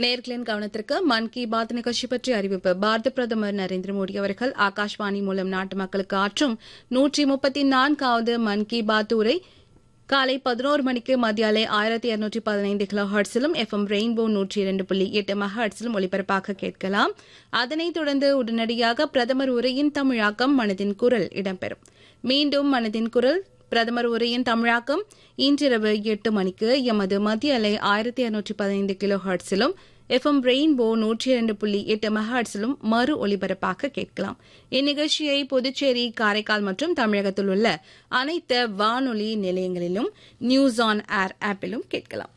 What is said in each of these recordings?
நேர்களின் கவனத்திற்கு மன் கி பாத் நிகழ்ச்சி பற்றிய அறிவிப்பு பாரத பிரதமர் நரேந்திர மோடி அவர்கள் ஆகாஷ்வாணி மூலம் நாட்டு மக்களுக்கு ஆற்றும் நூற்றி முப்பத்தி நான்காவது மன் கி பாத் உரை காலை பதினோரு மணிக்கு மத்தியாலை ஆயிரத்தி இருநூற்றி பதினைந்து கிலோ ஹர்ட்ஸிலும் எஃப்எம் ரெயின்போ நூற்றி இரண்டு புள்ளி எட்டு மெகாஹர்ட்ஸிலும் ஒலிபரப்பாக கேட்கலாம் அதனைத் தொடர்ந்து உடனடியாக பிரதமர் உரையின் தமிழாக்கம் மனதின் குரல் இடம்பெறும் மீண்டும் மனதின் குரல் பிரதமர் உரையின் தமிழாக்கம் இன்றிரவு எட்டு மணிக்கு எமது மத்திய அலை ஆயிரத்தி இருநூற்றி பதினைந்து கிலோ ஹர்ட்ஸிலும் எஃப்எம் ரெயின்போ நூற்றி இரண்டு புள்ளி எட்டு மெகாட்ஸிலும் மறு ஒலிபரப்பாக கேட்கலாம் இந்நிகழ்ச்சியை புதுச்சேரி காரைக்கால் மற்றும் தமிழகத்தில் உள்ள அனைத்து வானொலி நிலையங்களிலும் நியூஸ் ஆன் ஏர் ஆப்பிலும் கேட்கலாம்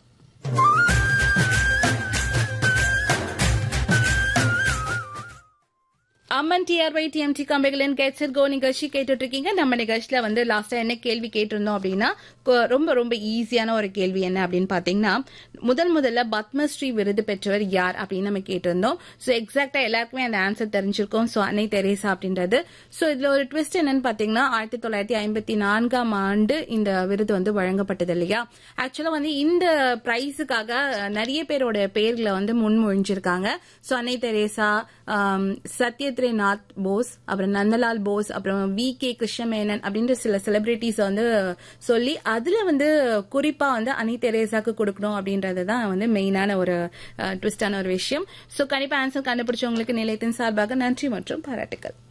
அம்மன் டிஆர்ஒய் டிஎம்டி கம்பெனிகளின் கெட் செட் கோ நிகழ்ச்சி கேட்டுட்டு இருக்கீங்க நம்ம நிகழ்ச்சியில வந்து லாஸ்டா என்ன கேள்வி கேட்டிருந்தோம் அப்படின்னா கொ- ரொம்ப ரொம்ப ஈஸியான ஒரு கேள்வி என்ன அப்படின்னு பாத்தீங்கன்னா முதல் முதல்ல பத்மஸ்ரீ விருது பெற்றவர் யார் அப்படின்னு நம்ம கேட்டிருந்தோம் சோ எக்ஸாக்டா எல்லாருக்குமே அந்த ஆன்சர் தெரிஞ்சிருக்கும் சோ அன்னை தெரேசா அப்படின்றது சோ இதுல ஒரு ட்விஸ்ட் என்னன்னு பாத்தீங்கன்னா ஆயிரத்தி தொள்ளாயிரத்தி ஐம்பத்தி நான்காம் ஆண்டு இந்த விருது வந்து வழங்கப்பட்டது இல்லையா ஆக்சுவலா வந்து இந்த பிரைஸுக்காக நிறைய பேரோட பேர்களை வந்து முன்மொழிஞ்சிருக்காங்க சோ அன்னை தெரேசா ஆம், சத்யத்ரிநாத் போஸ் அப்புறம் நந்தலால் போஸ் அப்புறம் வி கே கிருஷ்ணமேனன் அப்படின்ற சில செலிபிரிட்டிஸ் வந்து சொல்லி அதுல வந்து குறிப்பா வந்து அனி தெரேசாக்கு கொடுக்கணும் அப்படின்றது தான் வந்து மெயினான ஒரு ட்விஸ்டான ஒரு விஷயம் சோ கண்டிப்பா ஆன்சர் கண்டுபிடிச்சவங்களுக்கு நிலையத்தின் சார்பாக நன்றி மற்றும் பாராட்டுக்கள்